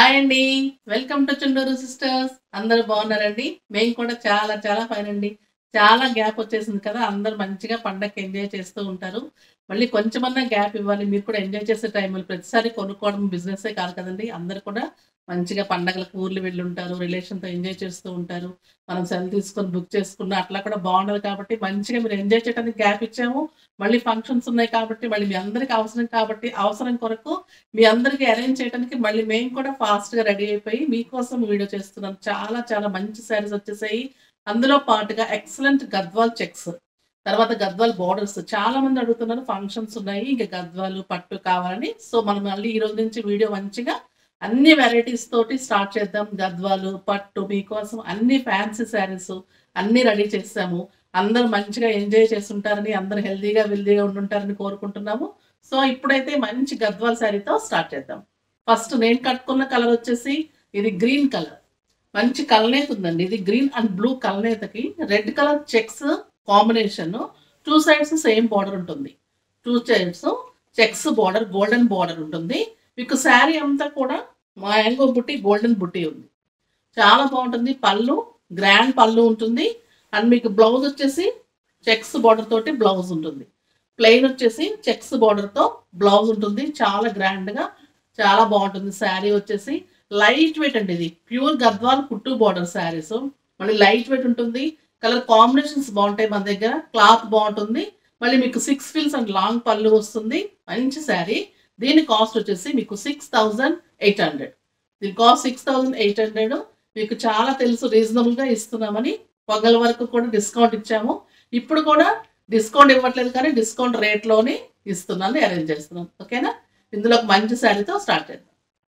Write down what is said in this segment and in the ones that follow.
hi అండి welcome to Chunduru sisters అందరూ బాగున్నారండి మేము కూడా చాలా చాలా ఫైన్ అండి చాలా గ్యాప్ వచ్చేసింది కదా అందరూ మంచిగా పండగకి ఎంజాయ్ చేస్తూ ఉంటారు మళ్ళీ కొంచెమన్నా గ్యాప్ ఇవ్వాలి మీరు కూడా ఎంజాయ్ చేసే టైంలో ప్రతిసారి కొనుక్కోవడం బిజినెస్ కాదు కదండి అందరు కూడా మంచిగా పండగలకు ఊర్లు వెళ్ళి ఉంటారు రిలేషన్తో ఎంజాయ్ చేస్తూ ఉంటారు మనం సెల్ తీసుకొని బుక్ చేసుకున్న అట్లా కూడా బాగుండదు కాబట్టి మంచిగా మీరు ఎంజాయ్ చేయడానికి గ్యాప్ ఇచ్చాము మళ్ళీ ఫంక్షన్స్ ఉన్నాయి కాబట్టి మళ్ళీ మీ అందరికి అవసరం కాబట్టి అవసరం కొరకు మీ అందరికి అరేంజ్ చేయడానికి మళ్ళీ మేము కూడా ఫాస్ట్ గా రెడీ అయిపోయి మీకోసం వీడియో చేస్తున్నాం చాలా చాలా మంచి శారీస్ వచ్చేసాయి అందులో పాటుగా ఎక్సలెంట్ గద్వాల్ చెక్స్ తర్వాత గద్వాల్ బార్డర్స్ చాలా మంది అడుగుతున్నారు ఫంక్షన్స్ ఉన్నాయి ఇంకా గద్వాలు పట్టు కావాలని సో మనం మళ్ళీ ఈ రోజు నుంచి వీడియో మంచిగా అన్ని వెరైటీస్ తోటి స్టార్ట్ చేద్దాం గద్వాలు పట్టు మీకోసం అన్ని ఫ్యాన్సీ శారీస్ అన్ని రెడీ చేసాము అందరూ మంచిగా ఎంజాయ్ చేస్తుంటారని అందరూ హెల్దీగా వెల్దీగా ఉండుంటారని కోరుకుంటున్నాము సో ఇప్పుడైతే మంచి గద్వాల్ శారీతో స్టార్ట్ చేద్దాం ఫస్ట్ నేను కట్టుకున్న కలర్ వచ్చేసి ఇది గ్రీన్ కలర్ మంచి కలనేత ఉందండి ఇది గ్రీన్ అండ్ బ్లూ కలనేతకి red colour checks combination two sides same border ఉంటుంది two sides checks border golden border ఉంటుంది మీకు శారీ అంతా కూడా మ్యాంగో బుట్టి గోల్డెన్ బుట్టి ఉంది చాలా బాగుంటుంది పళ్ళు గ్రాండ్ పళ్ళు ఉంటుంది అండ్ మీకు బ్లౌజ్ వచ్చేసి చెక్స్ బార్డర్ తోటి బ్లౌజ్ ఉంటుంది ప్లెయిన్ వచ్చేసి చెక్స్ బార్డర్తో బ్లౌజ్ ఉంటుంది చాలా గ్రాండ్గా చాలా బాగుంటుంది శారీ వచ్చేసి లైట్ వెయిట్ అండి ఇది ప్యూర్ గద్వాల్ కుట్టు బార్డర్ శారీస్ మళ్ళీ లైట్ వెయిట్ ఉంటుంది కలర్ కాంబినేషన్స్ బాగుంటాయి మన దగ్గర క్లాత్ బాగుంటుంది మళ్ళీ మీకు సిక్స్ ఫిల్స్ అండ్ లాంగ్ పళ్ళు వస్తుంది మంచి శారీ దీని కాస్ట్ వచ్చేసి మీకు సిక్స్ థౌజండ్ ఎయిట్ హండ్రెడ్ దీని cost six thousand eight hundred మీకు చాలా తెలుసు రీజనబుల్గా ఇస్తున్నామని పొగల వరకు కూడా డిస్కౌంట్ ఇచ్చాము ఇప్పుడు కూడా డిస్కౌంట్ ఇవ్వట్లేదు కానీ డిస్కౌంట్ రేట్లోనే ఇస్తున్నాను అరేంజ్ చేస్తున్నాను ఓకేనా ఇందులో ఒక మంచి శారీతో స్టార్ట్ చేద్దాం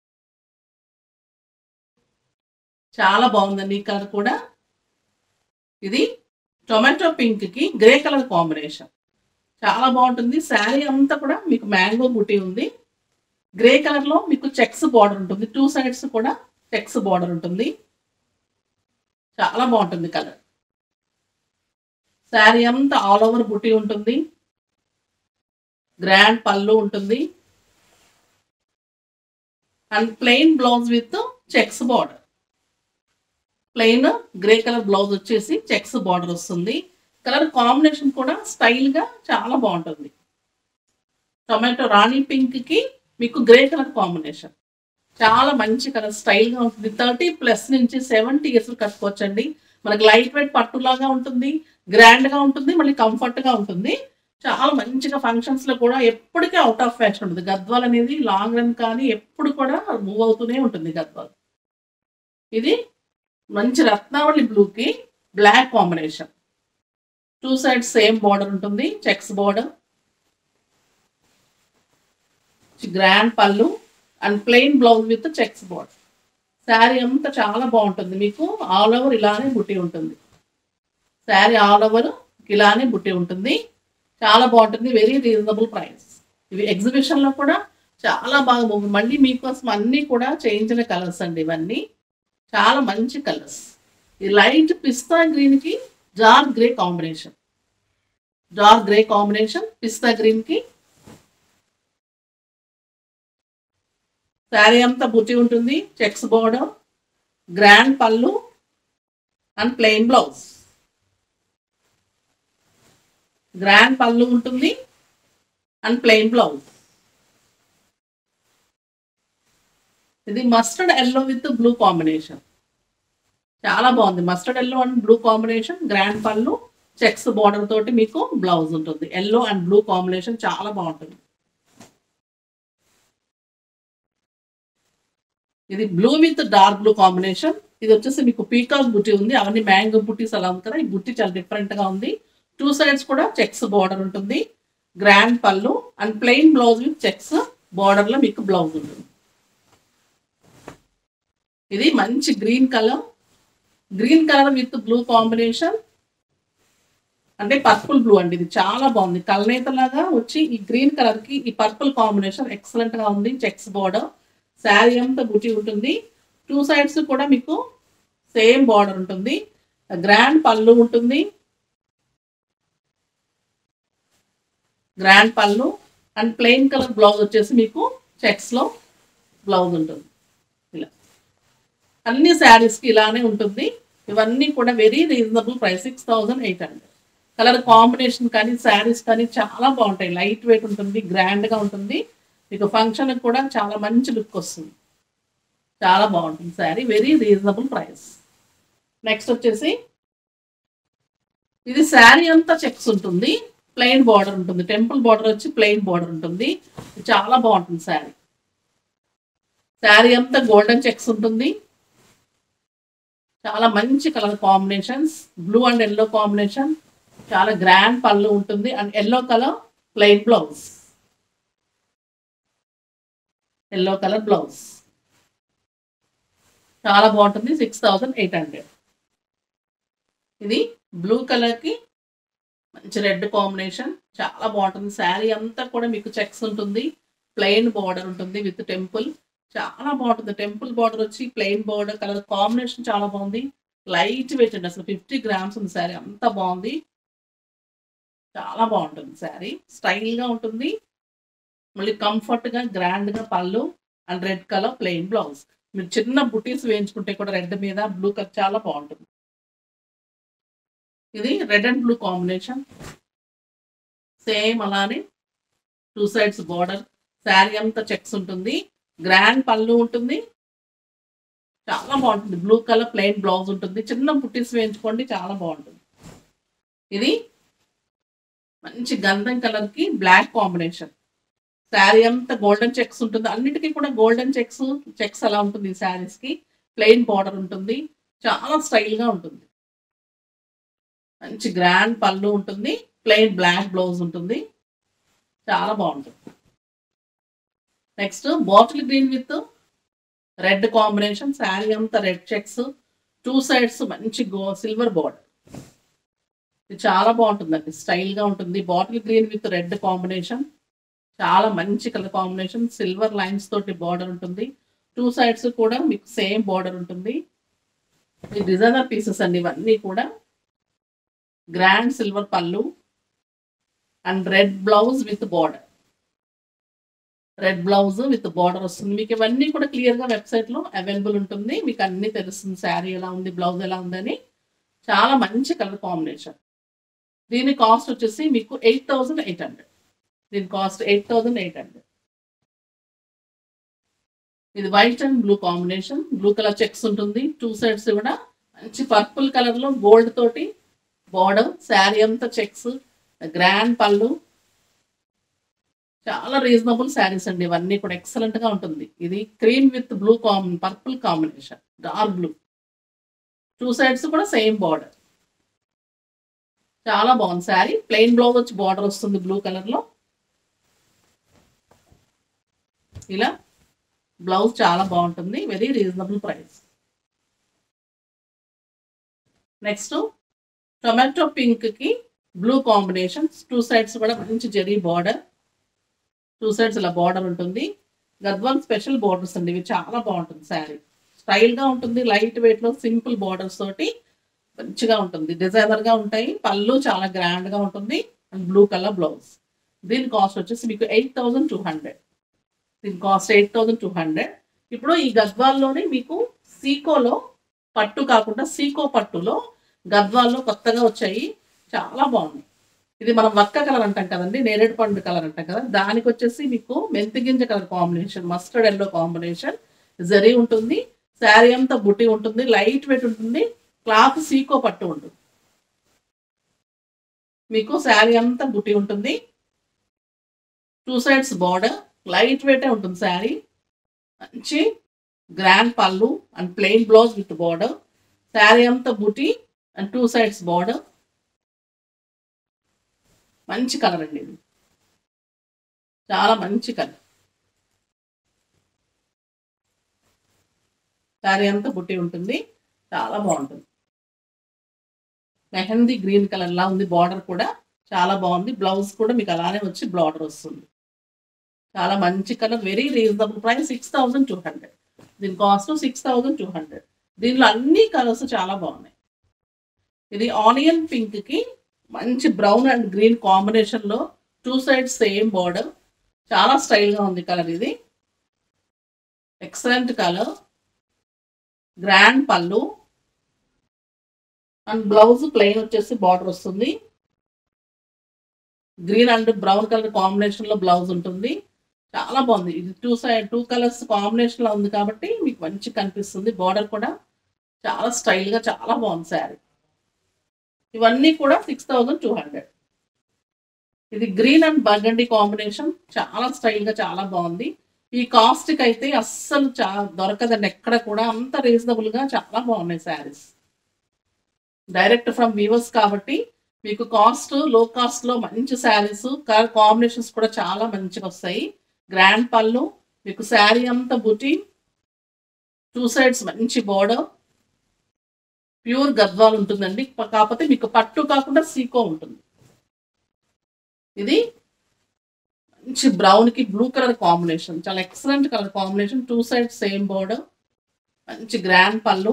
చాలా బాగుందండి ఈ కలర్ కూడా ఇది టొమాటో పింక్ కి గ్రే కలర్ కాంబినేషన్ చాలా బాగుంటుంది శారీ అంతా కూడా మీకు మ్యాంగో బుటీ ఉంది గ్రే కలర్ లో మీకు చెక్స్ బార్డర్ ఉంటుంది టూ సైడ్స్ కూడా చెక్స్ బార్డర్ ఉంటుంది చాలా బాగుంటుంది కలర్ శారీ అంతా ఆల్ ఓవర్ బుటీ ఉంటుంది గ్రాండ్ పళ్ళు ఉంటుంది and plain blouse with checks border plain grey colour blouse వచ్చేసి చెక్స్ బార్డర్ వస్తుంది కలర్ కాంబినేషన్ కూడా స్టైల్ గా చాలా బాగుంటుంది టొమాటో రాణి పింక్ కి మీకు గ్రే కలర్ కాంబినేషన్ చాలా మంచి కలర్ స్టైల్ గా ఉంటుంది థర్టీ ప్లస్ నుంచి సెవెంటీ ఇయర్స్ కట్టుకోవచ్చండి మనకి లైట్ వెయిట్ పట్టులాగా ఉంటుంది గ్రాండ్ గా ఉంటుంది మళ్ళీ కంఫర్ట్ గా ఉంటుంది చాలా మంచిగా ఫంక్షన్స్ లో కూడా ఎప్పటికీ అవుట్ ఆఫ్ ఫ్యాషన్ ఉంటుంది గద్వాల్ అనేది లాంగ్ రన్ కానీ ఎప్పుడు కూడా మూవ్ అవుతూనే ఉంటుంది గద్వాల్ ఇది మంచి రత్నావళి బ్లూకి black combination two sides same border ఉంటుంది చెక్స్ బార్డర్ గ్రాండ్ పళ్ళు and plain blouse with checks border sari అంతా చాలా బాగుంటుంది మీకు ఆల్ ఓవర్ ఇలానే బుట్టి ఉంటుంది శారీ ఆల్ ఓవర్ ఇలానే బుట్టి ఉంటుంది చాలా బాగుంటుంది వెరీ రీజనబుల్ ప్రైస్ ఇవి ఎగ్జిబిషన్లో కూడా చాలా బాగా మూవ్ మళ్ళీ మీకోసం అన్నీ కూడా చేయించిన కలర్స్ అండి ఇవన్నీ చాలా మంచి కలర్స్ ఈ లైట్ పిస్తా గ్రీన్ కి dark grey combination dark grey combination పిస్తా గ్రీన్ కి శారీ అంతా బుట్టి ఉంటుంది చెక్స్ బోర్డర్ గ్రాండ్ పళ్ళు అండ్ ప్లెయిన్ బ్లౌజ్ గ్రాండ్ పళ్ళు ఉంటుంది అండ్ ప్లెయిన్ బ్లౌజ్ ఇది mustard yellow with blue combination చాలా బాగుంది mustard yellow and blue combination grand పళ్ళు చెక్స్ బార్డర్ తోటి మీకు బ్లౌజ్ ఉంటుంది ఎల్లో అండ్ బ్లూ కాంబినేషన్ చాలా బాగుంటుంది ఇది blue with dark blue combination ఇది వచ్చేసి మీకు పీకాక్ బుట్టి ఉంది అవన్నీ మ్యాంగో బుట్టీస్ అలా ఉంది కదా ఈ బుట్టి చాలా డిఫరెంట్ గా ఉంది టూ సైడ్స్ కూడా చెక్స్ బార్డర్ ఉంటుంది గ్రాండ్ పళ్ళు and plain blouse with checks border లో మీకు బ్లౌజ్ ఉంటుంది ఇది మంచి green colour green colour with blue combination అంటే పర్పుల్ బ్లూ అండి ఇది చాలా బాగుంది కలనేత లాగా వచ్చి ఈ గ్రీన్ కలర్ కి ఈ పర్పుల్ కాంబినేషన్ ఎక్సలెంట్ గా ఉంది చెక్స్ బార్డర్ శారీ అంతా బుట్టి ఉంటుంది టూ సైడ్స్ కూడా మీకు సేమ్ బార్డర్ ఉంటుంది గ్రాండ్ పళ్ళు ఉంటుంది గ్రాండ్ పళ్ళు అండ్ ప్లెయిన్ కలర్ బ్లౌజ్ వచ్చేసి మీకు చెక్స్ లో బ్లౌజ్ ఉంటుంది ఇలా అన్ని శారీస్కి ఇలానే ఉంటుంది ఇవన్నీ కూడా very reasonable price six thousand eight hundred colour combination కానీ శారీస్ కానీ చాలా బాగుంటాయి లైట్ వెయిట్ ఉంటుంది గ్రాండ్గా ఉంటుంది మీకు ఫంక్షన్కి కూడా చాలా మంచి లుక్ వస్తుంది చాలా బాగుంటుంది sari very reasonable price next వచ్చేసి ఇది శారీ అంతా చెక్స్ ఉంటుంది ప్లెయిన్ బార్డర్ ఉంటుంది టెంపుల్ బార్డర్ వచ్చి ప్లెయిన్ బార్డర్ ఉంటుంది చాలా బాగుంటుంది శారీ శారీ అంతా గోల్డెన్ చెక్స్ ఉంటుంది చాలా మంచి colour combinations blue and yellow combination చాలా గ్రాండ్ పళ్ళు ఉంటుంది and yellow colour plain blouse yellow colour blouse చాలా బాగుంటుంది సిక్స్ థౌజండ్ ఎయిట్ హండ్రెడ్ ఇది బ్లూ కలర్కి మంచి రెడ్ కాంబినేషన్ చాలా బాగుంటుంది శారీ అంతా కూడా మీకు చెక్స్ ఉంటుంది ప్లెయిన్ బార్డర్ ఉంటుంది విత్ టెంపుల్ చాలా బాగుంటుంది టెంపుల్ బార్డర్ వచ్చి ప్లెయిన్ బార్డర్ కలర్ కాంబినేషన్ చాలా బాగుంది లైట్ వెయిట్ అండి అసలు ఫిఫ్టీ గ్రామ్స్ ఉంది శారీ అంత బాగుంది చాలా బాగుంటుంది శారీ స్టైల్గా ఉంటుంది మళ్ళీ కంఫర్ట్గా గ్రాండ్గా పళ్ళు and red colour plain blouse మీరు చిన్న బుటీస్ వేయించుకుంటే కూడా రెడ్ మీద బ్లూ కలర్ చాలా బాగుంటుంది ఇది red and blue combination same అలానే టూ సైడ్స్ బార్డర్ శారీ అంతా చెక్స్ ఉంటుంది గ్రాండ్ పళ్ళు ఉంటుంది చాలా బాగుంటుంది బ్లూ కలర్ ప్లెయిన్ బ్లౌజ్ ఉంటుంది చిన్న బుట్టీస్ వేయించుకోండి చాలా బాగుంటుంది ఇది మంచి గంధం కలర్కి బ్లాక్ కాంబినేషన్ శారీ అంతా గోల్డెన్ చెక్స్ ఉంటుంది అన్నిటికీ కూడా గోల్డెన్ చెక్స్ చెక్స్ అలా ఉంటుంది ఈ శారీస్కి ప్లెయిన్ బార్డర్ ఉంటుంది చాలా స్టైల్గా ఉంటుంది మంచి గ్రాండ్ పళ్ళు ఉంటుంది ప్లెయిన్ బ్లాక్ బ్లౌజ్ ఉంటుంది చాలా బాగుంటుంది next bottle green with red combination sari అంతా రెడ్ చెక్స్ టూ సైడ్స్ మంచి గో సిల్వర్ బార్డర్ ఇది చాలా బాగుంటుందండి స్టైల్గా ఉంటుంది bottle green with red combination చాలా మంచి కలర్ కాంబినేషన్ సిల్వర్ లైన్స్ తోటి బార్డర్ ఉంటుంది టూ సైడ్స్ కూడా మీకు సేమ్ బార్డర్ ఉంటుంది ఈ డిజైనర్ పీసెస్ అండి ఇవన్నీ కూడా గ్రాండ్ సిల్వర్ పళ్ళు and red blouse with border red blouse with border వస్తుంది మీకు ఇవన్నీ కూడా క్లియర్గా వెబ్సైట్లో అవైలబుల్ ఉంటుంది మీకు అన్నీ తెలుస్తుంది శారీ ఎలా ఉంది బ్లౌజ్ ఎలా ఉందని చాలా మంచి కలర్ కాంబినేషన్ దీని కాస్ట్ వచ్చేసి మీకు ఎయిట్ థౌజండ్ ఎయిట్ హండ్రెడ్ దీని cost eight thousand eight hundred ఇది white and blue combination blue colour checks ఉంటుంది టూ సైడ్స్ కూడా మంచి పర్పుల్ కలర్లో గోల్డ్ తోటి బార్డర్ శారీ అంతా చెక్స్ గ్రాండ్ పళ్ళు చాలా రీజనబుల్ శారీస్ అండి ఇవన్నీ కూడా ఎక్సలెంట్ గా ఉంటుంది ఇది cream with blue combi purple combination dark blue two sides కూడా సేమ్ బార్డర్ చాలా బాగుంది శారీ ప్లెయిన్ బ్లౌజ్ వచ్చి బార్డర్ వస్తుంది బ్లూ కలర్ లో ఇలా బ్లౌజ్ చాలా బాగుంటుంది very reasonable price next tomato pink కి బ్లూ కాంబినేషన్ టూ సైడ్స్ కూడా మంచి జెరీ బార్డర్ టూ సైడ్స్ ఇలా బార్డర్ ఉంటుంది గద్వాల్ స్పెషల్ బార్డర్స్ అండి ఇవి చాలా బాగుంటుంది శారీ స్టైల్గా ఉంటుంది లైట్ వెయిట్లో సింపుల్ బార్డర్స్ తోటి మంచిగా ఉంటుంది డిజైనర్గా ఉంటాయి పళ్ళు చాలా గ్రాండ్గా ఉంటుంది అండ్ బ్లూ కలర్ బ్లౌజ్ దీని కాస్ట్ వచ్చేసి మీకు ఎయిట్ థౌజండ్ టూ హండ్రెడ్ దీని cost eight thousand two hundred ఇప్పుడు ఈ గద్వాల్లోనే మీకు సీకోలో పట్టు కాకుండా సీకో పట్టులో గద్వాల్లో కొత్తగా వచ్చాయి చాలా బాగుంది ఇది మనం వక్క కలర్ అంటాం కదండి నేరేడు పండు కలర్ అంటాం కదా దానికి వచ్చేసి మీకు మెంతి గింజ colour combination mustard yellow combination zari ఉంటుంది శారీ అంతా బుట్టి ఉంటుంది లైట్ వెయిట్ ఉంటుంది క్లాత్ సీకో పట్టు ఉంటుంది మీకు శారీ అంతా బుట్టి ఉంటుంది టూ సైడ్స్ బార్డర్ లైట్ వెయిటే ఉంటుంది శారీ మంచి గ్రాండ్ పళ్ళు and plain blouse with border sari అంతా బుటీ అండ్ టూ సైడ్స్ బార్డర్ మంచి కలర్ అండి ఇది చాలా మంచి కలర్ శారీ అంతా బుట్టి ఉంటుంది చాలా బాగుంటుంది మెహందీ గ్రీన్ కలర్ లా ఉంది బార్డర్ కూడా చాలా బాగుంది బ్లౌజ్ కూడా మీకు అలానే వచ్చి బార్డర్ వస్తుంది చాలా మంచి colour very reasonable price six thousand two hundred దీని cost six thousand two hundred దీనిలో అన్ని కలర్స్ చాలా బాగున్నాయి ఇది ఆనియన్ పింక్ కి మంచి బ్రౌన్ అండ్ గ్రీన్ కాంబినేషన్ లో టూ సైడ్స్ సేమ్ బార్డర్ చాలా స్టైల్ గా ఉంది కలర్ ఇది ఎక్సలెంట్ కలర్ గ్రాండ్ పళ్ళు అండ్ బ్లౌజ్ ప్లెయిన్ వచ్చేసి బార్డర్ వస్తుంది green and brown colour combination లో బ్లౌజ్ ఉంటుంది చాలా బాగుంది ఇది two side two colours combination లో ఉంది కాబట్టి మీకు మంచి కనిపిస్తుంది బార్డర్ కూడా చాలా స్టైల్ గా చాలా బాగుంది శారీ ఇవన్నీ కూడా సిక్స్ థౌజండ్ టూ హండ్రెడ్ ఇది గ్రీన్ అండ్ బర్గండి కాంబినేషన్ చాలా స్టైల్ గా చాలా బాగుంది ఈ కాస్ట్ కి అయితే అస్సలు చా దొరకదండి ఎక్కడ కూడా అంత రీజనబుల్ గా చాలా బాగున్నాయి శారీస్ డైరెక్ట్ ఫ్రమ్ వీవర్స్ కాబట్టి మీకు కాస్ట్ లో కాస్ట్ లో మంచి శారీస్ కలర్ కాంబినేషన్స్ కూడా చాలా మంచిగా వస్తాయి గ్రాండ్ పళ్ళు మీకు శారీ అంతా బుటీ టూ సైడ్స్ మంచి బోర్డర్ ప్యూర్ గద్వాల్ ఉంటుందండి కాకపోతే మీకు పట్టు కాకుండా సీకో ఉంటుంది ఇది మంచి బ్రౌన్ కి బ్లూ కలర్ కాంబినేషన్ చాలా excellent colour combination two side same border మంచి గ్రాండ్ పళ్ళు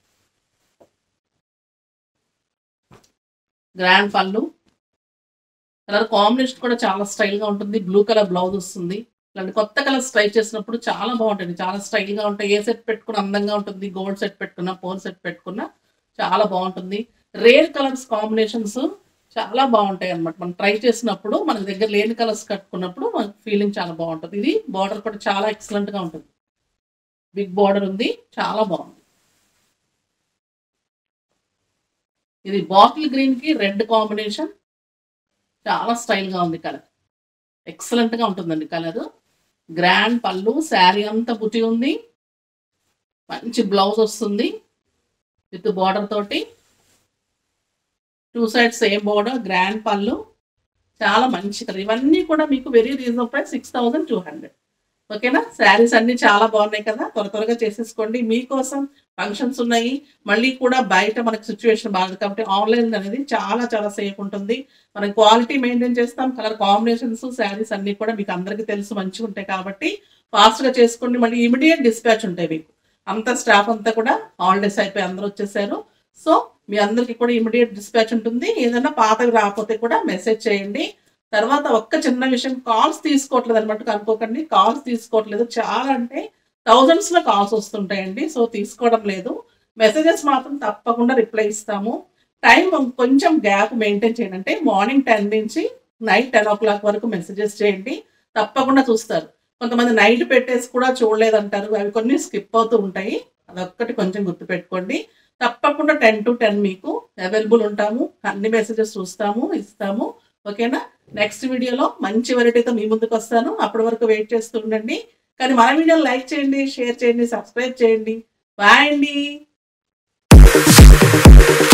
గ్రాండ్ పళ్ళు కలర్ కాంబినేషన్ కూడా చాలా స్టైల్ గా ఉంటుంది బ్లూ కలర్ బ్లౌజ్ వస్తుంది ఇలాంటి కొత్త కలర్స్ ట్రై చేసినప్పుడు చాలా బాగుంటుంది చాలా స్టైల్ గా ఉంటాయి ఏ సెట్ పెట్టుకున్న అందంగా ఉంటుంది గోల్డ్ సెట్ పెట్టుకున్నా పోల్ సెట్ పెట్టుకున్నా చాలా బాగుంటుంది రేర్ కలర్స్ కాంబినేషన్స్ చాలా బాగుంటాయి అన్నమాట మనం ట్రై చేసినప్పుడు మన దగ్గర లేని కలర్స్ కట్టుకున్నప్పుడు మనకి ఫీలింగ్ చాలా బాగుంటుంది ఇది బార్డర్ కూడా చాలా ఎక్సలెంట్ గా ఉంటుంది బిగ్ బార్డర్ ఉంది చాలా బాగుంది ఇది బాటిల్ గ్రీన్ కి రెడ్ కాంబినేషన్ చాలా స్టైల్ గా ఉంది కలర్ ఎక్సలెంట్ గా ఉంటుందండి కలర్ గ్రాండ్ పళ్ళు శారీ అంతా బుట్టి ఉంది మంచి బ్లౌజ్ వస్తుంది విత్ బార్డర్ తోటి two sides same border grand పళ్ళు చాలా మంచి కలర్ ఇవన్నీ కూడా మీకు very reasonable price six thousand two hundred ఓకేనా శారీస్ అన్ని చాలా బాగున్నాయి కదా త్వర త్వరగా చేసేసుకోండి మీకోసం ఫంక్షన్స్ ఉన్నాయి మళ్ళీ కూడా బయట మనకి సిచ్యువేషన్ బాగుంది కాబట్టి ఆన్లైన్ అనేది చాలా చాలా సేఫ్ ఉంటుంది మనం క్వాలిటీ మెయింటైన్ చేస్తాం కలర్ కాంబినేషన్స్ శారీస్ అన్ని కూడా మీకు అందరికీ తెలుసు మంచిగా ఉంటాయి కాబట్టి ఫాస్ట్ గా చేసుకోండి మళ్ళీ ఇమీడియట్ డిస్పాచ్ ఉంటాయి మీకు అంత స్టాఫ్ అంతా కూడా హాలిడేస్ అయిపోయి అందరూ వచ్చేసారు సో మీ అందరికి కూడా ఇమీడియట్ డిస్పాచ్ ఉంటుంది ఏదైనా పాతవి రాకపోతే కూడా మెసేజ్ చేయండి తర్వాత ఒక్క చిన్న విషయం కాల్స్ తీసుకోవట్లేదు అనమాట అనుకోకండి కాల్స్ తీసుకోవట్లేదు చాలా అంటే థౌజండ్స్ లో కాల్స్ వస్తుంటాయండి సో తీసుకోవడం లేదు మెసేజెస్ మాత్రం తప్పకుండా రిప్లై ఇస్తాము టైం కొంచెం గ్యాప్ మెయింటైన్ చేయండి అంటే మార్నింగ్ టెన్ నుంచి నైట్ టెన్ ఓ క్లాక్ వరకు మెసేజెస్ చేయండి తప్పకుండా చూస్తారు కొంతమంది నైట్ పెట్టేసి కూడా చూడలేదంటారు అవి కొన్ని స్కిప్ అవుతూ ఉంటాయి అదొక్కటి కొంచెం గుర్తుపెట్టుకోండి తప్పకుండా టెన్ టు టెన్ మీకు అవైలబుల్ ఉంటాము అన్ని మెసేజెస్ చూస్తాము ఇస్తాము ఓకేనా నెక్స్ట్ వీడియోలో మంచి వెరైటీతో మీ ముందుకు వస్తాను అప్పటి వరకు వెయిట్ చేస్తూ ఉండండి కానీ మన వీడియోని లైక్ చేయండి షేర్ చేయండి సబ్స్క్రైబ్ చేయండి బాయ్ అండి